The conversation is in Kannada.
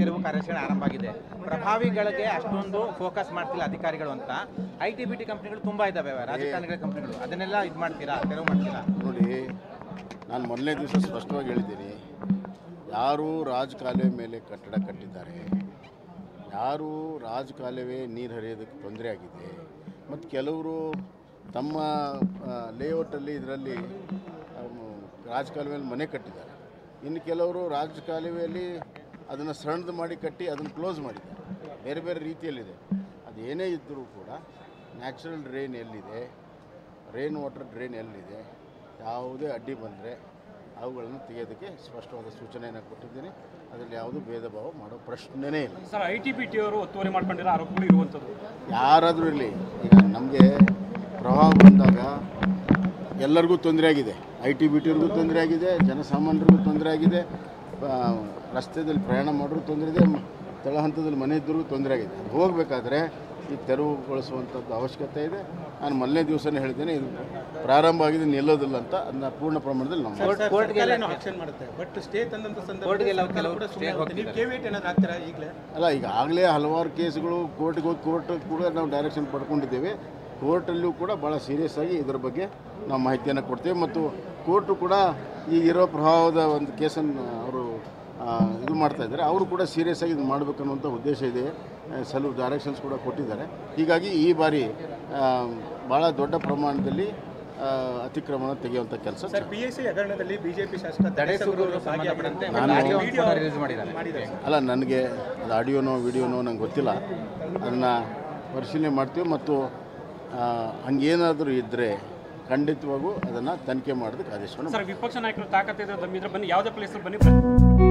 ತೆರವು ಕಾರ್ಯಾಚರಣೆ ಆರಂಭ ಆಗಿದೆ ಪ್ರಭಾವಿಗಳಿಗೆ ಅಷ್ಟೊಂದು ಫೋಕಸ್ ಮಾಡ್ತಿಲ್ಲ ಅಧಿಕಾರಿಗಳು ಅಂತ ಐ ಟಿ ಬಿ ಟಿ ಕಂಪ್ನಿಗಳು ತುಂಬಾ ಇದಾವೆ ರಾಜಕಾರಣಿಗಳ ಕಂಪ್ನಿಗಳು ಅದನ್ನೆಲ್ಲ ಇದು ಮಾಡ್ತೀರಾ ತೆರವು ಮಾಡ್ತೀರಾ ನೋಡಿ ನಾನು ಮೊದಲನೇ ದಿವಸ ಸ್ಪಷ್ಟವಾಗಿ ಹೇಳಿದ್ದೀನಿ ಯಾರು ರಾಜಕಾಲುವೆ ಮೇಲೆ ಕಟ್ಟಡ ಕಟ್ಟಿದ್ದಾರೆ ಯಾರು ರಾಜಕಾಲುವೆ ನೀರು ಹರಿಯೋದಕ್ಕೆ ತೊಂದರೆ ಆಗಿದೆ ಮತ್ತು ಕೆಲವರು ತಮ್ಮ ಲೇಔಟಲ್ಲಿ ಇದರಲ್ಲಿ ರಾಜಕಾಲುವೆಯಲ್ಲಿ ಮನೆ ಕಟ್ಟಿದ್ದಾರೆ ಇನ್ನು ಕೆಲವರು ರಾಜಕಾಲುವೆಯಲ್ಲಿ ಅದನ್ನು ಸಣ್ಣದು ಮಾಡಿ ಕಟ್ಟಿ ಅದನ್ನು ಕ್ಲೋಸ್ ಮಾಡಿದ್ದಾರೆ ಬೇರೆ ಬೇರೆ ರೀತಿಯಲ್ಲಿದೆ ಅದು ಏನೇ ಇದ್ದರೂ ಕೂಡ ನ್ಯಾಚುರಲ್ ಡ್ರೈನ್ ಎಲ್ಲಿದೆ ರೈನ್ ವಾಟರ್ ಡ್ರೈನ್ ಎಲ್ಲಿದೆ ಯಾವುದೇ ಅಡ್ಡಿ ಬಂದರೆ ಅವುಗಳನ್ನು ತೆಗೆಯೋದಕ್ಕೆ ಸ್ಪಷ್ಟವಾದ ಸೂಚನೆಯನ್ನು ಕೊಟ್ಟಿದ್ದೀನಿ ಅದರಲ್ಲಿ ಯಾವುದೂ ಭೇದ ಭಾವ ಮಾಡೋ ಪ್ರಶ್ನೆನೇ ಇಲ್ಲ sir I T B T ಅವರು ಒತ್ತುವರಿ ಮಾಡ್ಕೊಂಡಿರೋ ಆರೋಪಗಳು ಇರುವಂಥದ್ದು ಯಾರಾದರೂ ಇರಲಿ ಈಗ ನಮಗೆ ಪ್ರವಾಹ ಬಂದಾಗ ಎಲ್ಲರಿಗೂ ತೊಂದರೆ ಆಗಿದೆ ಐ ಟಿ ಬಿ ಟಿಯವ್ರಿಗೂ ತೊಂದರೆ ಆಗಿದೆ ಜನಸಾಮಾನ್ಯರಿಗೂ ತೊಂದರೆ ಆಗಿದೆ ಆ, ರಸ್ತೆಯಲ್ಲಿ ಪ್ರಯಾಣ ಮಾಡೋರು ತೊಂದರೆ ಇದೆ ಮ- ತಳಹಂತದಲ್ಲಿ ಮನೆ ಇದ್ದರೂ ತೊಂದರೆ ಆಗಿದೆ ಅದು ಹೋಗಬೇಕಾದ್ರೆ ಈ ತೆರವುಗೊಳಿಸುವಂಥದ್ದು ಅವಶ್ಯಕತೆ ಇದೆ ನಾನು ಮೊದಲನೇ ದಿವಸನೇ ಹೇಳಿದ್ದೇನೆ ಇದು ಪ್ರಾರಂಭ ಆಗಿದೆ ನಿಲ್ಲೋದಿಲ್ಲ ಅಂತ ಅದನ್ನ ಪೂರ್ಣ ಪ್ರಮಾಣದಲ್ಲಿ ನಾವು ಮಾಡ್ತೀವಿ. ಕೋರ್ಟ್ಗೆಲ್ಲ ಆಕ್ಷನ್ ಮಾಡುತ್ತೆ ಬಟ್ ಸ್ಟೇ ತಂದಂತ ಕೋರ್ಟ್ಗೆಲ್ಲ ಸಂದರ್ಭ ಕೆಲವು ಕೂಡ stay ಸುಮ್ಮನೆ ಆಗುತ್ತೆ. ನೀವು ಹೋಗ್ತಿದ್ದಾರೆ. ಕೇವೇಟ್ ಏನಾದ್ರು ಹಾಕ್ತೀರಾ ಈಗಲೇ ಅಲ್ಲ ಈಗ ಆಗಲೇ ಹಲವಾರು ಕೇಸ್ಗಳು ಕೋರ್ಟ್ಗೆ ಹೋಗಿ ಕೋರ್ಟ್ ಕೂಡ ನಾವು ಡೈರೆಕ್ಷನ್ ಪಡ್ಕೊಂಡಿದ್ದೇವೆ ಕೋರ್ಟಲ್ಲೂ ಕೂಡ ಭಾಳ ಸೀರಿಯಸ್ ಆಗಿ ಇದರ ಬಗ್ಗೆ ನಾವು ಮಾಹಿತಿಯನ್ನು ಕೊಡ್ತೇವೆ ಮತ್ತು ಕೋರ್ಟು ಕೂಡ ಈ ಇರೋ ಪ್ರಭಾವದ ಒಂದು ಕೇಸನ್ನು ಅವರು ಆ, ಇದು ಮಾಡ್ತಾ ಇದ್ದಾರೆ ಅವರು ಕೂಡ ಸೀರಿಯಸ್ ಆಗಿ ಇದು ಮಾಡಬೇಕನ್ನುವಂಥ ಉದ್ದೇಶ ಇದೆ ಸೆಲ್ಫ್ ಡೈರೆಕ್ಷನ್ಸ್ ಕೂಡ ಕೊಟ್ಟಿದ್ದಾರೆ ಹೀಗಾಗಿ ಈ ಬಾರಿ ಆ, ಭಾಳ ದೊಡ್ಡ ಪ್ರಮಾಣದಲ್ಲಿ ಆ, ಅತಿಕ್ರಮಣ ತೆಗೆಯುವಂಥ ಕೆಲಸ ಸರ್ ಪಿ ಎಸ್ ಸಿ ಹಗರಣದಲ್ಲಿ ಬಿಜೆಪಿ ಶಾಸಕ ತಡೆ ಸುಗರು ಸಂಬಂಧಪಟ್ಟಂತೆ ನಾನು- ಆಡಿಯೋ ರಿಲೀಸ್ ಮಾಡಿದ್ದಾರೆ ಮಾಡಿದ್ದಾರೆ ಅಲ್ಲ ನನಗೆ ಅದು ಆಡಿಯೋನೋ ವಿಡಿಯೋನೋ ನಂಗೆ ಗೊತ್ತಿಲ್ಲ ಅದನ್ನು ಪರಿಶೀಲನೆ ಮಾಡ್ತೀವಿ ಮತ್ತು ಆ, ಹಂಗೇನಾದರೂ ಇದ್ದರೆ ಖಂಡಿತವಾಗೂ ಅದನ್ನು ತನಿಖೆ ಮಾಡೋದಕ್ಕೆ ಆದೇಶವನ್ನು ಸರ್ ವಿಪಕ್ಷ ನಾಯಕರು ತಾಕತ್ತಿದ್ರೆ ದಮ್ಮಿದ್ರೆ ಬನ್ನಿ ಯಾವುದೇ ಪ್ಲೇಸ್ ಬನ್ನಿ